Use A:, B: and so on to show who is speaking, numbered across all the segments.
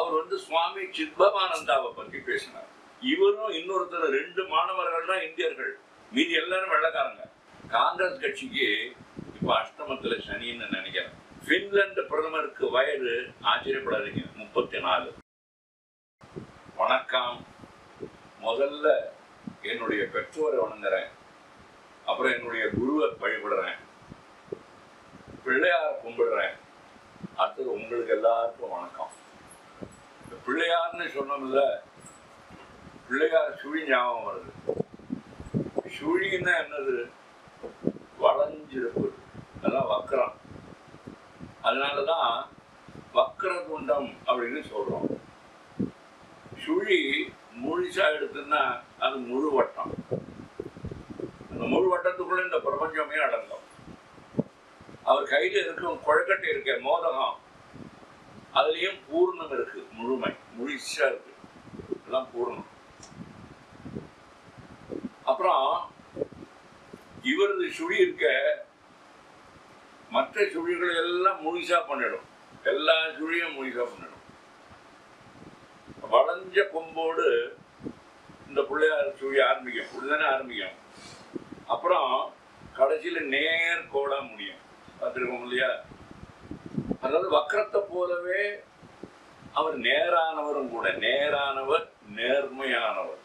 A: அவர் வந்து சுவாமி சித்பவானந்தாவை பத்தி பேசினார் இவரும் இன்னொருத்தர் ரெண்டு மாணவர்கள் தான் இந்தியர்கள் மீதி எல்லாரும் வெள்ளக்காரங்க காங்கிரஸ் கட்சிக்கு இப்ப அஷ்டமத்துல சனின்னு நினைக்கிறேன் பின்லாந்து பிரதமருக்கு வயது ஆச்சரியப்படாதீங்க முப்பத்தி நாலு வணக்கம் முதல்ல என்னுடைய பெற்றோரை வணங்குறேன் அப்புறம் என்னுடைய குருவை வழிபடுறேன் பிள்ளையார் கும்பிடுறேன் அடுத்தது உங்களுக்கு எல்லாருக்கும் வணக்கம் இந்த பிள்ளையார்னு சொன்னோம்ல பிள்ளையார் சுழி ஞாபகம் வருது சுழின்னா என்னது வளைஞ்சிருப்பு அதான் வக்கரம் அதனாலதான் வக்கர குண்டம் அப்படின்னு சொல்றோம் சுழி முழுசா எடுத்துன்னா அது முழு வட்டம் அந்த முழு வட்டத்துக்குள்ள இந்த பிரபஞ்சமே அடங்கும் அவர் கையில இருக்கும் கொழக்கட்டை இருக்க மோதகம் அதுலயும் பூர்ணம் இருக்கு முழுமை முழுசா இருக்கு எல்லாம் பூர்ணம் அப்புறம் இவரது சுழி இருக்க மற்ற சுழிகளை எல்லாம் முழுசா பண்ணிடும் எல்லா சுழியும் முழுசா பண்ணிடும் வளைஞ்ச கொம்போடு இந்த பிள்ளையார் சுழி ஆரம்பிக்கும் இப்படிதானே ஆரம்பிக்கும் அப்புறம் கடைசியில நேர் கோடா முடியும் பார்த்துருக்கோம் இல்லையா அதாவது வக்கரத்தை போலவே அவர் நேரானவரும் கூட நேரானவர் நேர்மையானவர்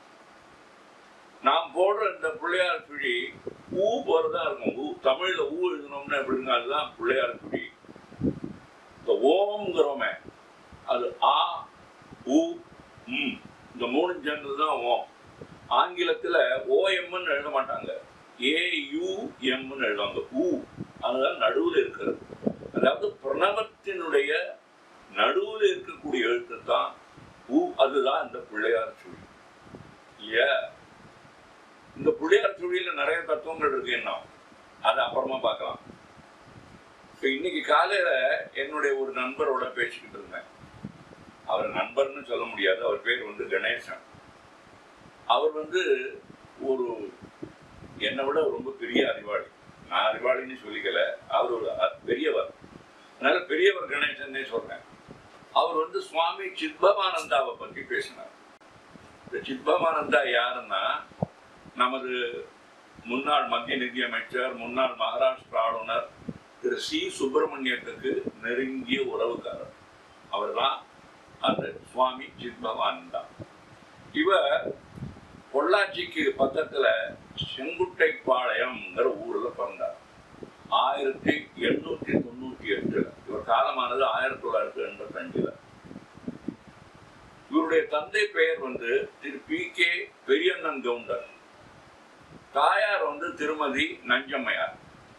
A: நாம் போடுற இந்த பிள்ளையார் சுழி ஊ போறதா இருக்கும் ஊ தமிழ்ல ஊ எழுதணும்னா எப்படிங்க அதுதான் பிள்ளையார் சுழி இந்த ஓம்ங்கிறோமே அது ஆ ஊ ம் இந்த மூணு சேர்ந்தது தான் ஓம் ஆங்கிலத்துல ஓஎம்னு எழுத மாட்டாங்க ஏயுஎம்னு எழுதுவாங்க ஊ அதுதான் நடுவில் இருக்கிறது அதாவது பிரணவத்தினுடைய நடுவில் இருக்கக்கூடிய எழுத்து தான் ஊ அதுதான் இந்த பிள்ளையார் சுழி இல்லையா இந்த பிள்ளையார் சுழியில நிறைய தத்துவங்கள் இருக்கு என்ன அதை அப்புறமா பார்க்கலாம் இப்ப இன்னைக்கு காலையில என்னுடைய ஒரு நண்பரோட பேசிக்கிட்டு இருந்தேன் அவர் நண்பர்னு சொல்ல முடியாது அவர் பேர் வந்து கணேசன் அவர் வந்து ஒரு என்னை விட ரொம்ப பெரிய அறிவாளி நான் அறிவாளின்னு சொல்லிக்கல அவர் ஒரு அ- பெரியவர் அதனால பெரியவர் கணேசன்னே சொல்றேன் அவர் வந்து சுவாமி சித்பவானந்தாவை பத்தி பேசினார் இந்த சித்பவானந்தா யாருன்னா நமது முன்னாள் மத்திய நிதியமைச்சர் முன்னாள் மகாராஷ்டிரா ஆளுநர் திரு சி சுப்பிரமணியத்துக்கு நெருங்கிய உறவுக்காரர் அவர்தான் அந்த சுவாமி சித்பவானந்தா இவர் பொள்ளாச்சிக்கு பக்கத்துல செங்குட்டைப்பாளையம்ங்கிற ஊர்ல பிறந்தார் ஆயிரத்தி எண்ணூத்தி தொண்ணூத்தி எட்டுல இவர் காலமானது ஆயிரத்தி தொள்ளாயிரத்தி எண்பத்தி அஞ்சுல இவருடைய தந்தை பெயர் வந்து திரு பி கே பெரியண்ணன் கவுண்டர் தாயார் வந்து திருமதி நஞ்சம்மையார்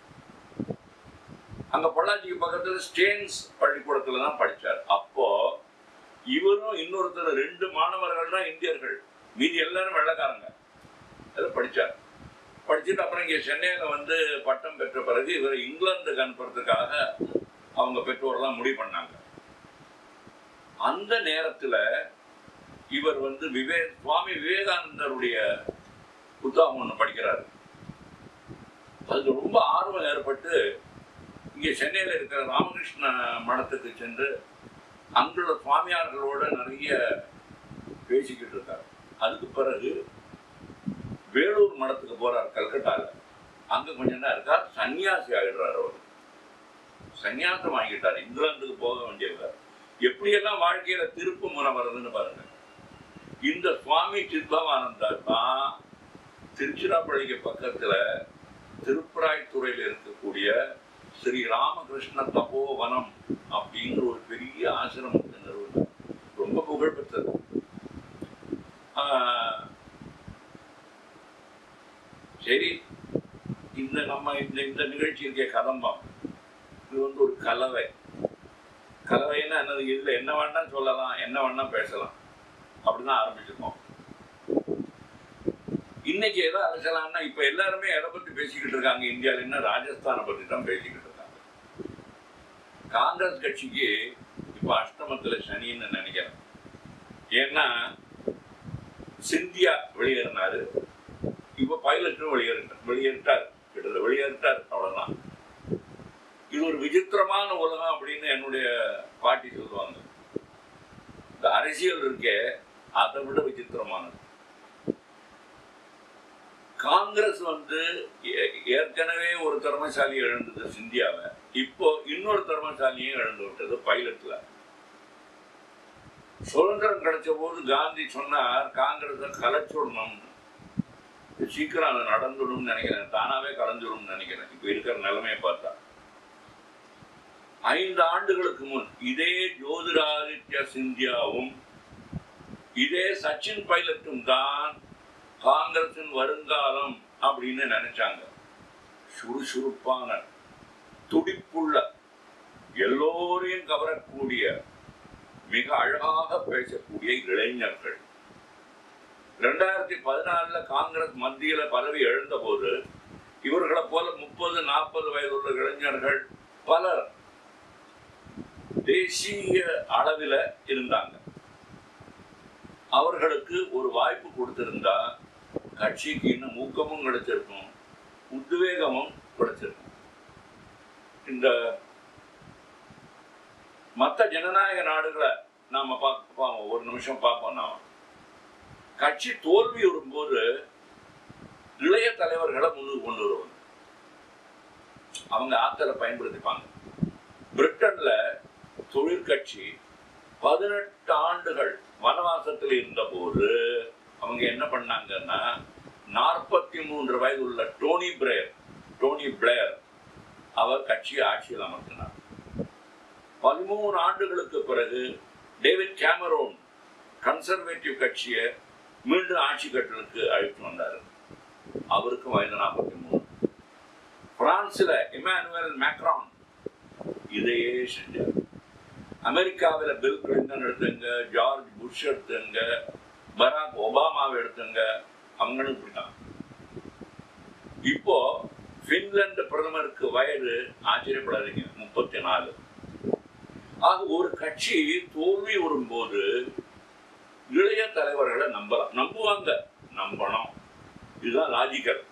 A: அங்க பொள்ளாச்சிக்கு பக்கத்துல ஸ்டேன்ஸ் பள்ளிக்கூடத்துல தான் படிச்சார் அப்போ இவரும் இன்னொருத்தர் ரெண்டு மாணவர்கள் தான் இந்தியர்கள் மீதி எல்லாரும் வெள்ளக்காரங்க அதில் படிச்சார் படிச்சுட்டு அப்புறம் இங்கே சென்னையில் வந்து பட்டம் பெற்ற பிறகு இவரை இங்கிலாந்துக்கு அனுப்புறதுக்காக அவங்க பெற்றோர்லாம் முடிவு பண்ணாங்க அந்த நேரத்துல இவர் வந்து விவே சுவாமி விவேகானந்தருடைய புத்தகம் ஒன்று படிக்கிறாரு அதுல ரொம்ப ஆர்வம் ஏற்பட்டு இங்கே சென்னையில் இருக்கிற ராமகிருஷ்ண மடத்துக்கு சென்று அங்குள்ள சுவாமியார்களோட நிறைய பேசிக்கிட்டு இருக்கார் அதுக்கு பிறகு வேலூர் மடத்துக்கு போறார் கல்கட்டால அங்க கொஞ்ச நேரம் இருக்கார் சன்னியாசி ஆகிடுறார் அவர் சன்னியாசம் வாங்கிட்டார் இங்கிலாந்துக்கு போக வேண்டியவர் எப்படியெல்லாம் வாழ்க்கையில திருப்பு முறை வருதுன்னு பாருங்க இந்த சுவாமி சித்பவானந்தா தான் திருச்சிராப்பள்ளிக்கு பக்கத்துல திருப்பராய்த்துறையில் இருக்கக்கூடிய ஸ்ரீ ராமகிருஷ்ண தபோவனம் அப்படிங்கிற ஒரு பெரிய ஆசிரமத்தை நிறுவனம் ரொம்ப புகழ்பெற்றது ஆஹ், சரி இந்த நம்ம இந்த இந்த நிகழ்ச்சி இருக்க கதம்பம் இது வந்து ஒரு கலவை கலவைன்னா என்னது இதுல என்ன வேணா சொல்லலாம் என்ன வேணா பேசலாம் அப்படிதான் ஆரம்பிச்சிருக்கோம் இன்னைக்கு எதை அலசலாம்னா இப்ப எல்லாருமே எதை பத்தி பேசிக்கிட்டு இருக்காங்க இந்தியால என்ன ராஜஸ்தானை பத்தி தான் பேசிக்கிட்டு இருக்காங்க காங்கிரஸ் கட்சிக்கு இப்ப அஷ்டமத்துல சனின்னு நினைக்கிறேன் ஏன்னா சிந்தியா வெளியேறினாரு இப்ப பைலட்டும் வெளியேறிட்டார் வெளியேறிட்டார் கிட்டத்தட்ட வெளியேறிட்டார் அவ்வளவுதான் இது ஒரு விசித்திரமான உலகம் அப்படின்னு என்னுடைய பாட்டி சொல்லுவாங்க இந்த அரசியல் இருக்கே அதை விட விசித்திரமானது காங்கிரஸ் வந்து ஏ- ஏற்கனவே ஒரு திறமைசாலி இழந்தது சிந்தியாவை இப்போ இன்னொரு திறமைசாலியும் இழந்து விட்டது பைலட்ல சுதந்திரம் கிடைச்ச போது காந்தி சொன்னார் காங்கிரஸை கலைச்சுடணும் சீக்கிரம் அது நடந்துடும் நினைக்கிறேன் தானாவே கலைஞ்சிடும் நினைக்கிறேன் இப்ப இருக்கிற நிலைமையை பார்த்தா ஐந்து ஆண்டுகளுக்கு முன் இதே ஜோதிராதித்ய சிந்தியாவும் இதே சச்சின் பைலட்டும் தான் காங்கிரசின் வருங்காலம் அப்படின்னு நினைச்சாங்க சுறுசுறுப்பான துடிப்புள்ள எல்லோரையும் கவரக்கூடிய மிக அழகாக பேசக்கூடிய இளைஞர்கள் ரெண்டாயிரத்தி பதினாலுல காங்கிரஸ் மத்தியில பதவி எழுந்த போது இவர்களை போல முப்பது நாற்பது வயதுள்ள இளைஞர்கள் பலர் தேசிய அளவில் இருந்தாங்க அவர்களுக்கு ஒரு வாய்ப்பு கொடுத்திருந்தா கட்சிக்கு இன்னும் ஊக்கமும் கிடைச்சிருக்கும் உத்வேகமும் கிடைச்சிருக்கும் இந்த மற்ற ஜனநாயக நாடுகளை நாம பார்ப்போம் ஒரு நிமிஷம் பார்ப்போம் நாம கட்சி தோல்வி வரும்போது இளைய தலைவர்களை முன்னுக்கு கொண்டு வருவாங்க அவங்க ஆத்தலை பயன்படுத்திப்பாங்க பிரிட்டன்ல தொழிற்கட்சி பதினெட்டு ஆண்டுகள் வனவாசத்தில் இருந்தபோது அவங்க என்ன பண்ணாங்கன்னா நாற்பத்தி மூன்று வயது உள்ள டோனி பிளேயர் டோனி பிளேயர் அவர் கட்சியை ஆட்சியில் அமர்த்தினார் பதிமூணு ஆண்டுகளுக்கு பிறகு டேவிட் கேமரோன் கன்சர்வேட்டிவ் கட்சியை மீண்டும் ஆட்சி கட்டலுக்கு அழைத்து வந்தார் அவருக்கும் வயது நாற்பத்தி மூணு பிரான்ஸ்ல இமானுவேல் மேக்ரான் இதையே செஞ்சார் அமெரிக்காவில் பில் கிளின்டன் எடுத்துங்க ஜார்ஜ் புஷ் எடுத்துங்க பராக் ஒபாமாவை எடுத்துங்க அவங்களும் இப்படிதான் இப்போ பின்லாந்து பிரதமருக்கு வயது ஆச்சரியப்படாதீங்க முப்பத்தி நாலு ஆக ஒரு கட்சி தோல்வி வரும்போது இளைய தலைவர்களை நம்பலாம் நம்புவாங்க நம்பணும் இதுதான் லாஜிக்கல்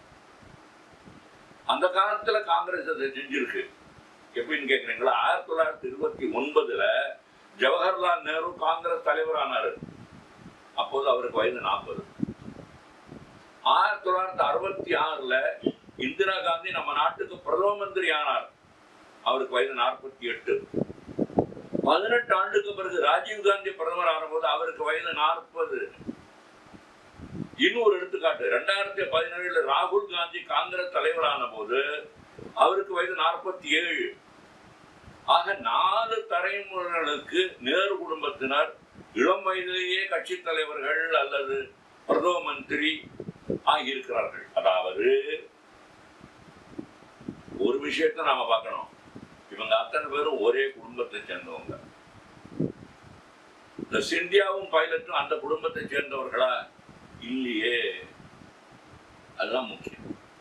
A: அந்த காலத்துல காங்கிரஸ் அதை செஞ்சிருக்கு எப்படின்னு கேக்குறீங்களா ஆயிரத்தி தொள்ளாயிரத்தி இருபத்தி ஒன்பதுல ஜவஹர்லால் நேரு காங்கிரஸ் தலைவர் ஆனாரு அப்போது அவருக்கு வயது நாற்பது ஆயிரத்தி தொள்ளாயிரத்தி அறுபத்தி ஆறுல இந்திரா காந்தி நம்ம நாட்டுக்கு பிரதம மந்திரி ஆனார் அவருக்கு வயது நாற்பத்தி எட்டு பதினெட்டு ஆண்டுக்கு பிறகு ராஜீவ் காந்தி பிரதமர் ஆனபோது அவருக்கு வயது நாற்பது இன்னொரு எடுத்துக்காட்டு ரெண்டாயிரத்தி பதினேழுல ராகுல் காந்தி காங்கிரஸ் தலைவரான போது அவருக்கு வயது நாற்பத்தி ஏழு ஆக நாலு தலைமுறைகளுக்கு நேரு குடும்பத்தினர் இளம் வயதிலேயே கட்சி தலைவர்கள் அல்லது பிரதம மந்திரி ஆகியிருக்கிறார்கள் அதாவது ஒரு விஷயத்தை நாம பார்க்கணும் இவங்க அத்தனை பேரும் ஒரே குடும்பத்தை சேர்ந்தவங்க இந்த சிந்தியாவும் பைலட்டும் அந்த குடும்பத்தை சேர்ந்தவர்களா இல்லையே அதுதான் முக்கியம்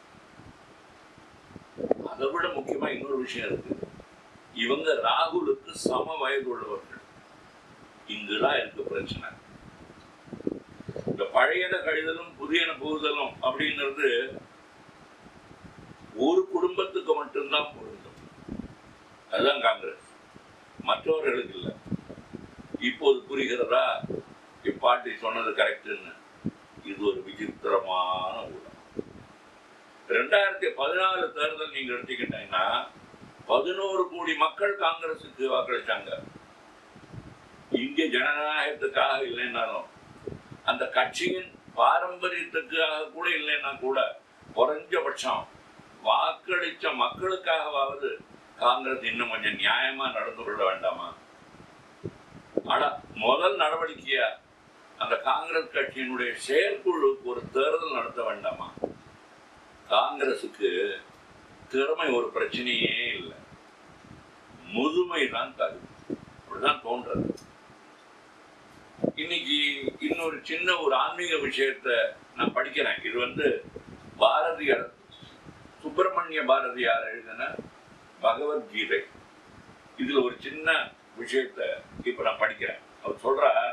A: அதை விட முக்கியமா இன்னொரு விஷயம் இருக்கு இவங்க ராகுலுக்கு சம வயது உள்ளவர்கள் இங்குதான் இருக்கு பிரச்சனை இந்த பழையன கழிதலும் புதியன புகுதலும் அப்படிங்கிறது ஒரு குடும்பத்துக்கு மட்டும்தான் பொருந்தும் அதுதான் காங்கிரஸ் மற்றவர்களுக்கு இல்லை இப்போது புரிகிறதா இப்பாட்டி சொன்னது கரெக்டுன்னு இது ஒரு விசித்திரமான ஊழல் ரெண்டாயிரத்தி பதினாலு தேர்தல் நீங்க எடுத்துக்கிட்டீங்கன்னா பதினோரு கோடி மக்கள் காங்கிரசுக்கு வாக்களிச்சாங்க இங்க ஜனநாயகத்துக்காக இல்லைன்னாலும் அந்த கட்சியின் பாரம்பரியத்துக்காக கூட இல்லைன்னா கூட குறைஞ்சபட்சம் வாக்களிச்ச மக்களுக்காகவாவது காங்கிரஸ் இன்னும் கொஞ்சம் நியாயமா நடந்து கொள்ள வேண்டாமா ஆனா முதல் நடவடிக்கையா அந்த காங்கிரஸ் கட்சியினுடைய செயற்குழுக்கு ஒரு தேர்தல் நடத்த வேண்டாமா காங்கிரசுக்கு திறமை ஒரு பிரச்சனையே இல்லை முதுமை தான் தகுதி அப்படிதான் தோன்றது இன்னைக்கு இன்னொரு சின்ன ஒரு ஆன்மீக விஷயத்த நான் படிக்கிறேன் இது வந்து பாரதியார் சுப்பிரமணிய பாரதியார் எழுதின பகவத்கீதை இதுல ஒரு சின்ன விஷயத்த இப்ப நான் படிக்கிறேன் அவர் சொல்றார்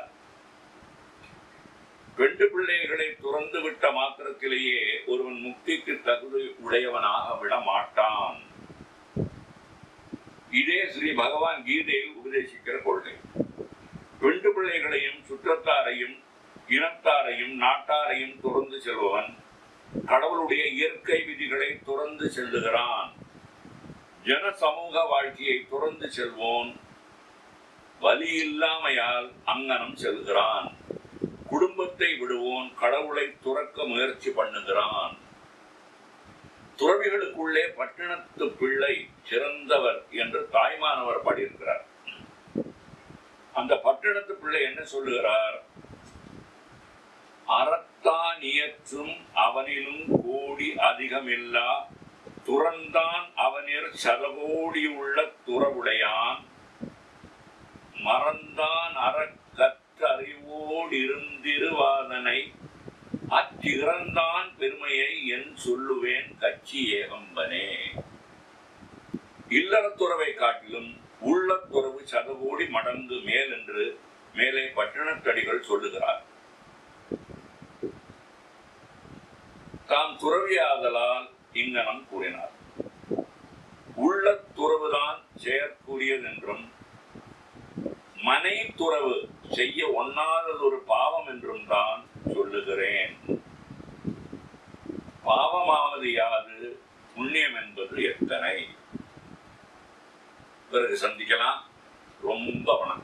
A: பெண்டு பிள்ளைகளை துறந்து விட்ட மாத்திரத்திலேயே ஒருவன் முக்திக்கு தகுதி உடையவனாக விட மாட்டான் இதே ஸ்ரீ பகவான் கீதையில் உபதேசிக்கிற கொள்கை பெண்டு பிள்ளைகளையும் சுற்றத்தாரையும் இனத்தாரையும் நாட்டாரையும் துறந்து செல்பவன் கடவுளுடைய இயற்கை விதிகளை துறந்து செல்லுகிறான் ஜன சமூக வாழ்க்கையை துறந்து செல்வோன் வலி இல்லாமையால் அங்கனம் செல்கிறான் குடும்பத்தை விடுவோன் கடவுளை துறக்க முயற்சி பண்ணுகிறான் துறவிகளுக்குள்ளே பட்டினத்து பிள்ளை சிறந்தவர் என்று தாய்மானவர் பாடியிருக்கிறார் அந்த பட்டினத்து பிள்ளை என்ன சொல்லுகிறார் அறத்தான் இயற்றும் அவனிலும் கோடி அதிகமில்லா துறந்தான் அவனிற் சதகோடி உள்ள துறவுடையான் மறந்தான் அறக்கற்ற அறிவோடு இருந்திருவாதனை அச்சிறந்தான் பெருமையை என் சொல்லுவேன் கட்சி ஏகம்பனே இல்லறத்துறவை காட்டிலும் உள்ளத்துறவு சதகோடி மடங்கு மேல் என்று மேலே பட்டினத்தடிகள் சொல்லுகிறார் தாம் துறவியாதலால் இங்கனம் கூறினார் உள்ள துறவுதான் செயற்குரியதென்றும் மனை துறவு செய்ய ஒண்ணாதது ஒரு பாவம் என்றும் தான் சொல்லுகிறேன் பாவமாவது யாது புண்ணியம் என்பது எத்தனை பிறகு சந்திக்கலாம் ரொம்ப வணக்கம்